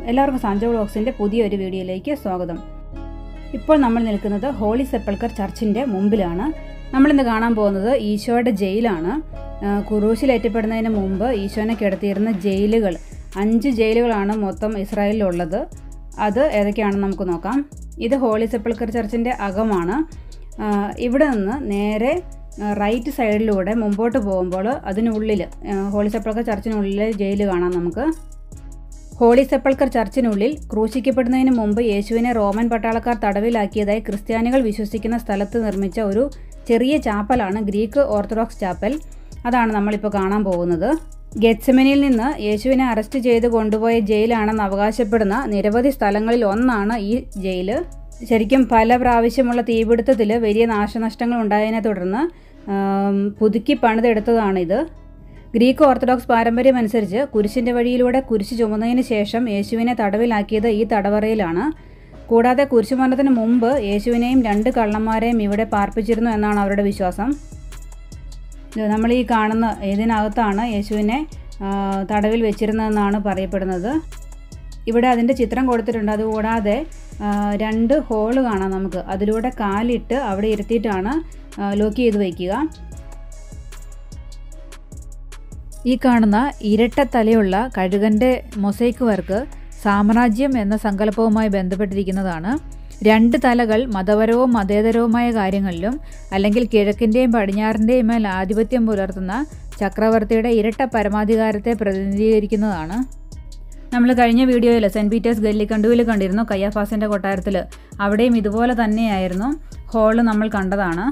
എല്ലാവർക്കും സാഞ്ചോ വ്ളോഗ്സിൻ്റെ പുതിയൊരു വീഡിയോയിലേക്ക് സ്വാഗതം ഇപ്പോൾ നമ്മൾ നിൽക്കുന്നത് ഹോളി സെപ്പൾക്കർ ചർച്ചിൻ്റെ മുമ്പിലാണ് നമ്മളിന്ന് കാണാൻ പോകുന്നത് ഈശോയുടെ ജയിലാണ് ആ, കുറൂശിലേറ്റപ്പെടുന്നതിന് മുമ്പ് ഈശോനെ കിടത്തിയിരുന്ന ജയിലുകൾ അഞ്ച് ജയിലുകളാണ് മൊത്തം ഇസ്രായേലിലുള്ളത് അത് ഏതൊക്കെയാണെന്ന് നമുക്ക് നോക്കാം ഇത് ഹോളി സെപ്പൾക്കർ ചർച്ചിൻ്റെ അകമാണ് ആ, ഇവിടെ നിന്ന് നേരെ ആ, റൈറ്റ് സൈഡിലൂടെ മുമ്പോട്ട് പോകുമ്പോൾ അതിനുള്ളിൽ ആ, ഹോളി സെപ്പൾക്കർ ചർച്ചിനുള്ളിൽ ജയിൽ കാണാം നമുക്ക് ഹോളി സെപ്പൾക്കർ ചർച്ചിനുള്ളിൽ ക്രൂശിക്കപ്പെടുന്നതിന് മുമ്പ് യേശുവിനെ റോമൻ പട്ടാളക്കാർ തടവിലാക്കിയതായി ക്രിസ്ത്യാനികൾ വിശ്വസിക്കുന്ന സ്ഥലത്ത് നിർമ്മിച്ച ഒരു ചെറിയ ചാപ്പലാണ് ഗ്രീക്ക് ഓർത്തഡോക്സ് ചാപ്പൽ അതാണ് നമ്മളിപ്പോൾ കാണാൻ പോകുന്നത് ഗെറ്റ്സമനിൽ നിന്ന് യേശുവിനെ അറസ്റ്റ് ചെയ്ത് കൊണ്ടുപോയ ജയിലാണെന്ന് അവകാശപ്പെടുന്ന നിരവധി സ്ഥലങ്ങളിൽ ഒന്നാണ് ഈ ജയില് ശരിക്കും പല പ്രാവശ്യമുള്ള തീപിടുത്തത്തിൽ വലിയ നാശനഷ്ടങ്ങൾ ഉണ്ടായതിനെ തുടർന്ന് ആം, പുതുക്കി പണിതെടുത്തതാണിത് ഗ്രീക്ക് ഓർത്തഡോക്സ് പാരമ്പര്യം അനുസരിച്ച് കുരിശിൻ്റെ വഴിയിലൂടെ കുരിശ് ചുമന്നതിന് ശേഷം യേശുവിനെ തടവിലാക്കിയത് ഈ തടവറയിലാണ് കൂടാതെ കുരിശുമരണത്തിന് മുമ്പ് യേശുവിനെയും രണ്ട് കള്ളന്മാരെയും ഇവിടെ പാർപ്പിച്ചിരുന്നു എന്നാണ് അവരുടെ വിശ്വാസം ഇത് നമ്മൾ ഈ കാണുന്ന ഇതിനകത്താണ് യേശുവിനെ ആ, തടവിൽ വെച്ചിരുന്നതെന്നാണ് പറയപ്പെടുന്നത് ഇവിടെ അതിൻ്റെ ചിത്രം കൊടുത്തിട്ടുണ്ട് അതുകൂടാതെ ആ, രണ്ട് ഹോള് കാണാം നമുക്ക് അതിലൂടെ കാലിട്ട് അവിടെ ഇരുത്തിയിട്ടാണ് ആ, ലോക്ക് ചെയ്ത് വയ്ക്കുക ഈ കാണുന്ന ഇരട്ട തലയുള്ള കഴുകൻ്റെ മൊസൈക്ക് വർക്ക് സാമ്രാജ്യം എന്ന സങ്കല്പവുമായി ബന്ധപ്പെട്ടിരിക്കുന്നതാണ് രണ്ട് തലകൾ മതപരവും മതേതരവുമായ കാര്യങ്ങളിലും അല്ലെങ്കിൽ കിഴക്കിൻ്റെയും പടിഞ്ഞാറിൻ്റെയും മേൽ ആധിപത്യം പുലർത്തുന്ന ചക്രവർത്തിയുടെ ഇരട്ട പരമാധികാരത്തെ പ്രതിനിധീകരിക്കുന്നതാണ് നമ്മൾ കഴിഞ്ഞ വീഡിയോയിൽ സെൻറ്റ് പീറ്റേഴ്സ് ഗല്ലിക്കണ്ടുവിൽ കണ്ടിരുന്നു കയ്യാഫാസിൻ്റെ കൊട്ടാരത്തിൽ അവിടെയും ഇതുപോലെ തന്നെയായിരുന്നു ഹോള് നമ്മൾ കണ്ടതാണ്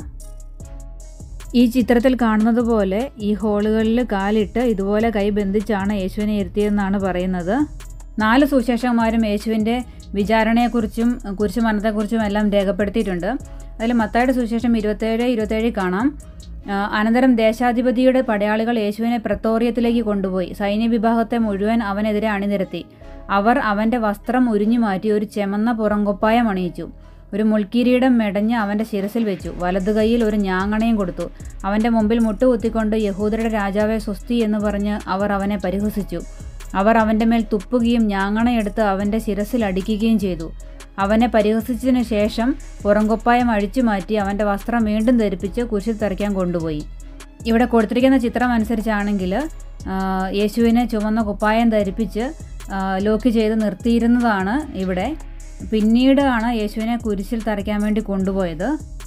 ഈ ചിത്രത്തിൽ കാണുന്നത് പോലെ ഈ ഹോളുകളിൽ കാലിട്ട് ഇതുപോലെ കൈ ബന്ധിച്ചാണ് യേശുവിനെ ഇരുത്തിയതെന്നാണ് പറയുന്നത് നാല് സുശേഷന്മാരും യേശുവിൻ്റെ വിചാരണയെക്കുറിച്ചും കുരിശുമരണത്തെക്കുറിച്ചും എല്ലാം രേഖപ്പെടുത്തിയിട്ടുണ്ട് അതിൽ മത്തായുടെ സുശേഷം ഇരുപത്തേഴ് ഇരുപത്തേഴിൽ കാണാം ആ, അനന്തരം ദേശാധിപതിയുടെ പടയാളികൾ യേശുവിനെ പ്രത്തോറിയത്തിലേക്ക് കൊണ്ടുപോയി സൈന്യവിഭാഗത്തെ മുഴുവൻ അവനെതിരെ അണിനിരത്തി അവർ അവൻ്റെ വസ്ത്രം ഉരിഞ്ഞു മാറ്റി ഒരു ചെമന്ന പുറങ്കൊപ്പായം അണിയിച്ചു ഒരു മുൾക്കിരീടം മെടഞ്ഞ് അവൻ്റെ ശിരസിൽ വെച്ചു വലതു കൈയിൽ ഒരു ഞാങ്ങണയും കൊടുത്തു അവൻ്റെ മുമ്പിൽ മുട്ടുകുത്തിക്കൊണ്ട് യഹൂദരുടെ രാജാവെ സ്വസ്തി എന്ന് പറഞ്ഞ് അവർ അവനെ പരിഹസിച്ചു അവർ അവൻ്റെ മേൽ തുപ്പുകയും ഞാങ്ങണയെടുത്ത് അവൻ്റെ ശിരസിൽ അടിക്കുകയും ചെയ്തു അവനെ പരിഹസിച്ചതിനു ശേഷം പുറങ്കൊപ്പായം അഴിച്ചു മാറ്റി അവൻ്റെ വസ്ത്രം വീണ്ടും ധരിപ്പിച്ച് കുരിശിൽ തെറിക്കാൻ കൊണ്ടുപോയി ഇവിടെ കൊടുത്തിരിക്കുന്ന ചിത്രം അനുസരിച്ചാണെങ്കിൽ ആ, യേശുവിനെ ചുവന്ന കുപ്പായം ധരിപ്പിച്ച് ആ, ലോക്ക് ചെയ്ത് നിർത്തിയിരുന്നതാണ് ഇവിടെ പിന്നീടാണ് യേശുവിനെ കുരിശിൽ തറയ്ക്കാൻ വേണ്ടി കൊണ്ടുപോയത്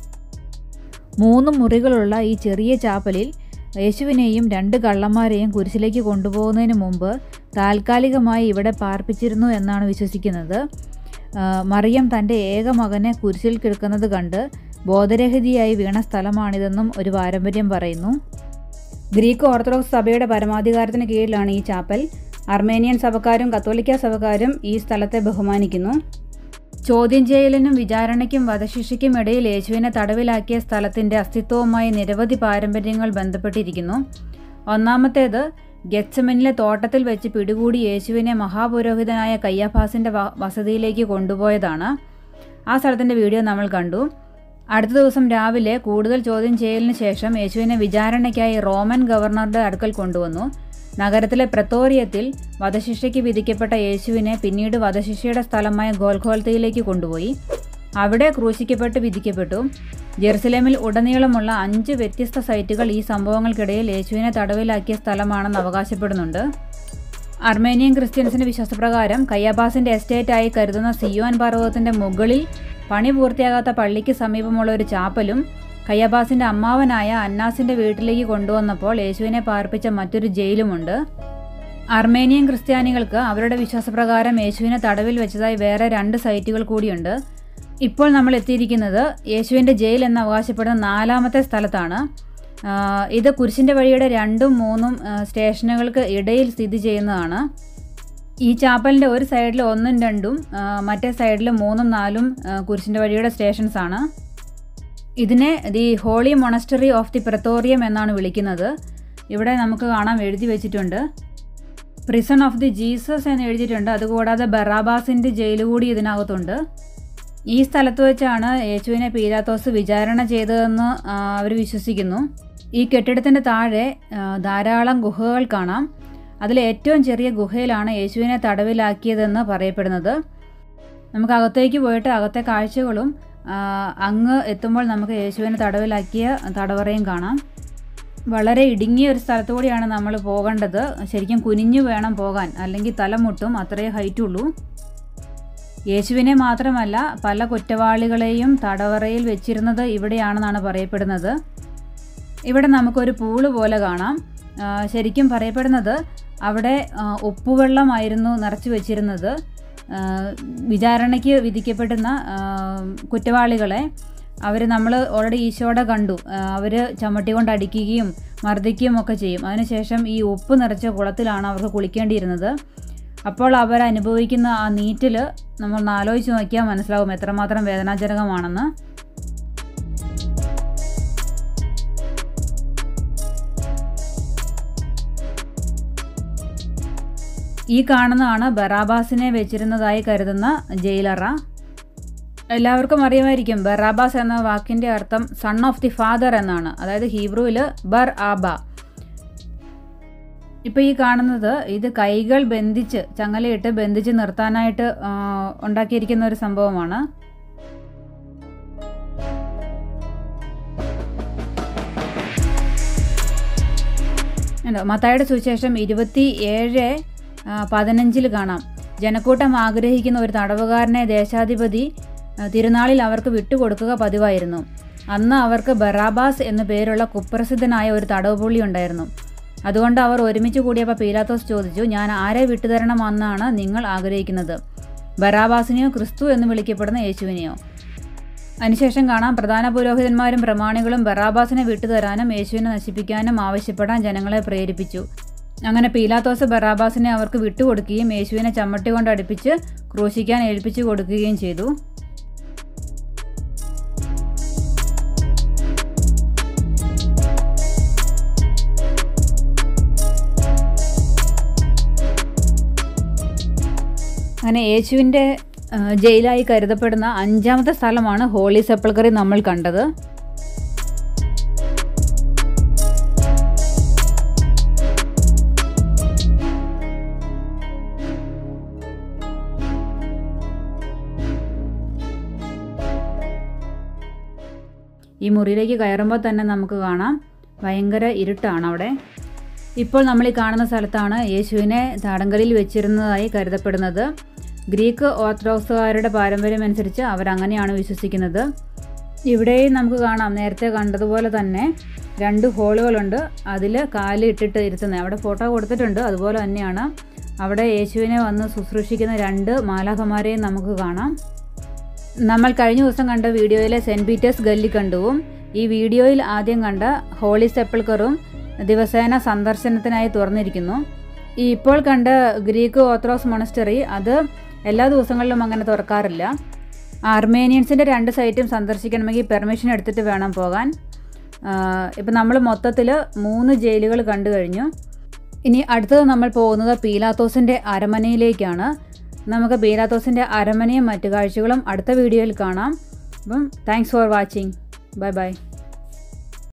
മൂന്ന് മുറികളുള്ള ഈ ചെറിയ ചാപ്പലിൽ യേശുവിനെയും രണ്ട് കള്ളന്മാരെയും കുരിശിലേക്ക് കൊണ്ടുപോകുന്നതിന് മുമ്പ് താൽക്കാലികമായി ഇവിടെ പാർപ്പിച്ചിരുന്നു എന്നാണ് വിശ്വസിക്കുന്നത് ആ, മറിയം തൻ്റെ ഏക മകനെ കുരിശിൽ കിടക്കുന്നത് കണ്ട് ബോധരഹിതയായി വീണ സ്ഥലമാണിതെന്നും ഒരു പാരമ്പര്യം പറയുന്നു ഗ്രീക്ക് ഓർത്തഡോക്സ് സഭയുടെ പരമാധികാരത്തിന് കീഴിലാണ് ഈ ചാപ്പൽ അർമേനിയൻ സഭക്കാരും കത്തോലിക്ക സഭക്കാരും ഈ സ്ഥലത്തെ ബഹുമാനിക്കുന്നു ചോദ്യം ചെയ്യലിനും വിചാരണയ്ക്കും വധശിക്ഷയ്ക്കും ഇടയിൽ യേശുവിനെ തടവിലാക്കിയ സ്ഥലത്തിൻ്റെ അസ്തിത്വവുമായി നിരവധി പാരമ്പര്യങ്ങൾ ബന്ധപ്പെട്ടിരിക്കുന്നു ഒന്നാമത്തേത് ഗെറ്റ്സമനിലെ തോട്ടത്തിൽ വെച്ച് പിടികൂടി യേശുവിനെ മഹാപുരോഹിതനായ കയ്യാഫാസിൻ്റെ വ- വസതിയിലേക്ക് കൊണ്ടുപോയതാണ് ആ സ്ഥലത്തിൻ്റെ വീഡിയോ നമ്മൾ കണ്ടു അടുത്ത ദിവസം രാവിലെ കൂടുതൽ ചോദ്യം ചെയ്യലിന് ശേഷം യേശുവിനെ വിചാരണയ്ക്കായി റോമൻ ഗവർണറുടെ അടുക്കൽ കൊണ്ടുവന്നു നഗരത്തിലെ പ്രത്തോറിയത്തിൽ വധശിക്ഷയ്ക്ക് വിധിക്കപ്പെട്ട യേശുവിനെ പിന്നീട് വധശിക്ഷയുടെ സ്ഥലമായ ഗോൽഖോൽത്തയിലേക്ക് കൊണ്ടുപോയി അവിടെ ക്രൂശിക്കപ്പെട്ട് വിധിക്കപ്പെട്ടു ജെറുസലേമിൽ ഉടനീളമുള്ള അഞ്ച് വ്യത്യസ്ത സൈറ്റുകൾ ഈ സംഭവങ്ങൾക്കിടയിൽ യേശുവിനെ തടവിലാക്കിയ സ്ഥലമാണെന്ന് അവകാശപ്പെടുന്നുണ്ട് അർമേനിയൻ ക്രിസ്ത്യൻസിന്റെ വിശ്വാസപ്രകാരം കയ്യാബാസിന്റെ എസ്റ്റേറ്റായി കരുതുന്ന സിയോൻ പർവ്വതത്തിന്റെ മുകളിൽ പണി പൂർത്തിയാകാത്ത പള്ളിക്ക് സമീപമുള്ള ഒരു ചാപ്പലും കയ്യാബാസിന്റെ അമ്മാവനായ അന്നാസിന്റെ വീട്ടിലേക്ക് കൊണ്ടുവന്നപ്പോൾ യേശുവിനെ പാർപ്പിച്ച മറ്റൊരു ജയിലുമുണ്ട് അർമേനിയൻ ക്രിസ്ത്യാനികൾക്ക് അവരുടെ വിശ്വാസപ്രകാരം യേശുവിനെ തടവിൽ വെച്ചതായി വേറെ രണ്ട് സൈറ്റുകൾ കൂടിയുണ്ട് ഇപ്പോൾ നമ്മൾ എത്തിയിരിക്കുന്നത് യേശുവിൻ്റെ ജയിൽ എന്ന് അവകാശപ്പെടുന്ന നാലാമത്തെ സ്ഥലത്താണ് ആ, ഇത് കുരിശിൻ്റെ വഴിയുടെ രണ്ടും മൂന്നും ആ, സ്റ്റേഷനുകൾക്ക് ഇടയിൽ സ്ഥിതി ചെയ്യുന്നതാണ് ഈ ചാപ്പലിൻ്റെ ഒരു സൈഡിൽ ഒന്നും രണ്ടും ആ, മറ്റേ സൈഡിൽ മൂന്നും നാലും ആ, കുരിശിൻ്റെ വഴിയുടെ സ്റ്റേഷൻസ് ആണ് ഇതിനെ the Holy Monastery of the Praetorium എന്നാണ് വിളിക്കുന്നത് ഇവിടെ നമുക്ക് കാണാം എഴുതി വെച്ചിട്ടുണ്ട് പ്രിസൺ ഓഫ് ദി ജീസസ് എന്ന് എഴുതിയിട്ടുണ്ട് അതുകൂടാതെ ബറാബാസിൻ്റെ ജയിൽ കൂടി ഇതിനകത്തുണ്ട് ഈ സ്ഥലത്ത് വെച്ചാണ് യേശുവിനെ പീലാത്തോസ് വിചാരണ ചെയ്തതെന്ന് അവർ വിശ്വസിക്കുന്നു ഈ കെട്ടിടത്തിൻ്റെ താഴെ ആ, ധാരാളം ഗുഹകൾ കാണാം അതിൽ ഏറ്റവും ചെറിയ ഗുഹയിലാണ് യേശുവിനെ തടവിലാക്കിയതെന്ന് പറയപ്പെടുന്നത് നമുക്ക് അകത്തേക്ക് പോയിട്ട് അകത്തെ കാഴ്ചകളും ആ, അങ്ങ് എത്തുമ്പോൾ നമുക്ക് യേശുവിനെ തടവിലാക്കിയ തടവറയും കാണാം വളരെ ഇടുങ്ങിയ ഒരു സ്ഥലത്തുകൂടിയാണ് നമ്മൾ പോകേണ്ടത് ശരിക്കും കുനിഞ്ഞു വേണം പോകാൻ അല്ലെങ്കിൽ തലമുട്ടും അത്രയേ ഹൈറ്റുള്ളൂ യേശുവിനെ മാത്രമല്ല പല കുറ്റവാളികളെയും തടവറയിൽ വെച്ചിരുന്നത് ഇവിടെയാണെന്നാണ് പറയപ്പെടുന്നത് ഇവിടെ നമുക്കൊരു പൂള് പോലെ കാണാം ആ, ശരിക്കും പറയപ്പെടുന്നത് അവിടെ ആ, ഉപ്പുവെള്ളമായിരുന്നു നിറച്ച് വെച്ചിരുന്നത് ആ, വിചാരണയ്ക്ക് വിധിക്കപ്പെടുന്ന ആ, കുറ്റവാളികളെ അവർ നമ്മൾ ഓൾറെഡി ഈശോടെ കണ്ടു അവർ ചമ്മട്ടി കൊണ്ട് അടിക്കുകയും മർദ്ദിക്കുകയും ഒക്കെ ചെയ്യും അതിനുശേഷം ഈ ഉപ്പ് നിറച്ച കുളത്തിലാണ് അവർക്ക് കുളിക്കേണ്ടിയിരുന്നത് അപ്പോൾ അവർ അനുഭവിക്കുന്ന ആ നീറ്റിൽ നമ്മൾ ആലോചിച്ച് നോക്കിയാൽ മനസ്സിലാവും എത്രമാത്രം വേദനാജനകമാണെന്ന് ഈ കാണുന്നതാണ് ബറാബാസിനെ വെച്ചിരുന്നതായി കരുതുന്ന ജയിലറ എല്ലാവർക്കും അറിയുമായിരിക്കും ബറാബാസ് എന്ന വാക്കിൻ്റെ അർത്ഥം സൺ ഓഫ് ദി ഫാദർ എന്നാണ് അതായത് ഹീബ്രുവിൽ ബർ ആബ ഇപ്പോൾ ഈ കാണുന്നത് ഇത് കൈകൾ ബന്ധിച്ച് ചങ്ങലയിട്ട് ബന്ധിച്ച് നിർത്താനായിട്ട് ആ, ഉണ്ടാക്കിയിരിക്കുന്ന ഒരു സംഭവമാണ് ഉണ്ടോ മത്തായുടെ സുവിശേഷം ഇരുപത്തി ഏഴ് പതിനഞ്ചിൽ കാണാം ജനക്കൂട്ടം ആഗ്രഹിക്കുന്ന ഒരു തടവുകാരനെ ദേശാധിപതി ആ, തിരുനാളിൽ അവർക്ക് വിട്ടുകൊടുക്കുക പതിവായിരുന്നു അന്ന് അവർക്ക് ബറാബാസ് എന്നു പേരുള്ള കുപ്രസിദ്ധനായ ഒരു തടവുപുള്ളി ഉണ്ടായിരുന്നു അതുകൊണ്ട് അവർ ഒരുമിച്ച് കൂടിയപ്പോൾ പീലാത്തോസ് ചോദിച്ചു ഞാൻ ആരെ വിട്ടുതരണമെന്നാണ് നിങ്ങൾ ആഗ്രഹിക്കുന്നത് ബറാബാസിനെയോ ക്രിസ്തു എന്ന് വിളിക്കപ്പെടുന്ന യേശുവിനെയോ അതിനുശേഷം കാണാം പ്രധാന പുരോഹിതന്മാരും പ്രമാണികളും ബറാബാസിനെ വിട്ടുതരാനും യേശുവിനെ നശിപ്പിക്കാനും ആവശ്യപ്പെടാൻ ജനങ്ങളെ പ്രേരിപ്പിച്ചു അങ്ങനെ പീലാത്തോസ് ബറാബാസിനെ അവർക്ക് വിട്ടുകൊടുക്കുകയും യേശുവിനെ ചമ്മട്ടി കൊണ്ട് അടുപ്പിച്ച് ക്രൂശിക്കാൻ ഏൽപ്പിച്ചു കൊടുക്കുകയും ചെയ്തു അങ്ങനെ യേശുവിൻ്റെ ആ, ജയിലായി കരുതപ്പെടുന്ന അഞ്ചാമത്തെ സ്ഥലമാണ് ഹോളി സെപ്പൾക്കറി നമ്മൾ കണ്ടത് ഈ മുറിയിലേക്ക് കയറുമ്പോൾ തന്നെ നമുക്ക് കാണാം ഭയങ്കര ഇരുട്ടാണ് അവിടെ ഇപ്പോൾ നമ്മൾ ഈ കാണുന്ന സ്ഥലത്താണ് യേശുവിനെ താടങ്കലിൽ വെച്ചിരുന്നതായി കരുതപ്പെടുന്നത് ഗ്രീക്ക് ഓർത്തഡോക്സുകാരുടെ പാരമ്പര്യമനുസരിച്ച് അവരങ്ങനെയാണ് വിശ്വസിക്കുന്നത് ഇവിടെയും നമുക്ക് കാണാം നേരത്തെ കണ്ടതുപോലെ തന്നെ രണ്ട് ഹോളുകളുണ്ട് അതിൽ കാല് ഇട്ടിട്ട് ഇരുത്തുന്നത് അവിടെ ഫോട്ടോ കൊടുത്തിട്ടുണ്ട് അതുപോലെ തന്നെയാണ് അവിടെ യേശുവിനെ വന്ന് ശുശ്രൂഷിക്കുന്ന രണ്ട് മാലാഖമാരെയും നമുക്ക് കാണാം നമ്മൾ കഴിഞ്ഞ ദിവസം കണ്ട വീഡിയോയിലെ സെൻറ്റ് പീറ്റേഴ്സ് ഗല്ലി കണ്ടുവും ഈ വീഡിയോയിൽ ആദ്യം കണ്ട ഹോളി സെപ്പിൾക്കറും ദിവസേന സന്ദർശനത്തിനായി തുറന്നിരിക്കുന്നു ഈ ഇപ്പോൾ കണ്ട ഗ്രീക്ക് ഓർത്തഡോക്സ് മൊണസ്റ്ററി അത് എല്ലാ ദിവസങ്ങളിലും അങ്ങനെ തുറക്കാറില്ല അർമേനിയൻസിൻ്റെ രണ്ട് സൈറ്റും സന്ദർശിക്കണമെങ്കിൽ പെർമിഷൻ എടുത്തിട്ട് വേണം പോകാൻ ഇപ്പം നമ്മൾ മൊത്തത്തിൽ മൂന്ന് ജയിലുകൾ കണ്ടു കഴിഞ്ഞു ഇനി അടുത്തത് നമ്മൾ പോകുന്നത് പീലാത്തോസിൻ്റെ അരമനയിലേക്കാണ് നമുക്ക് പീലാത്തോസിൻ്റെ അരമനയും മറ്റു കാഴ്ചകളും അടുത്ത വീഡിയോയിൽ കാണാം അപ്പം thanks for watching bye by